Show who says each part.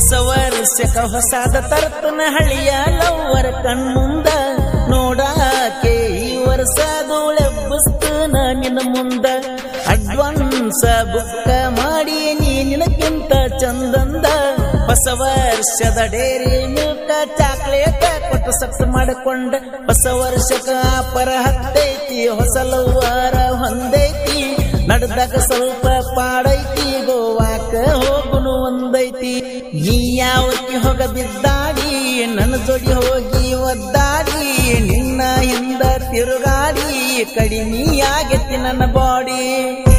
Speaker 1: ಹೊಸ ವರ್ಷಕ ಹೊಸಾದ ತರ್ತನ ಹಳಿಯ ಲವ್ವರ ಕಣ್ಮುಂದ ನೋಡಾಕೆ ಈ ವರ್ಷ ಧೂಳೆಬ್ಬಸ್ತನ ನಿನ್ನ ಮುಂದ ಅಡ್ವಾನ್ಸ ಬುಕ್ಕ ಮಾಡಿ ನೀ ನಿನಕ್ಕಿಂತ ಚಂದಂದ ಹೊಸ ವರ್ಷದ ಡೇರಿ ಮಿಲ್ಕ ಚಾಕ್ಲೇಟ್ ಕೊಟ್ಟು ಸಕ್ಸ್ ಮಾಡಿಕೊಂಡ ಹೊಸ ವರ್ಷಕ ಪರ ಹತ್ತೈತಿ ಹೊಸ ಲವ್ವಾರ ಹೊಂದೈತಿ ನಡ್ದಾಗ ಸ್ವಲ್ಪ ಪಾಡೈತಿ ಗೋವಾಕ ಹೋಗುನು ಒಂದೈತಿ ನೀ ಯಾವತ್ತಿ ಹೋಗ ಬಿದ್ದಾಡಿ ನನ್ನ ಜೋಡಿ ಹೋಗಿ ಒದ್ದಾಡಿ ನಿನ್ನ ಹಿಂದ ತಿರುಗಾಡಿ ಕಡಿಮೆ ಆಗೈತಿ ನನ್ನ ಬಾಡಿ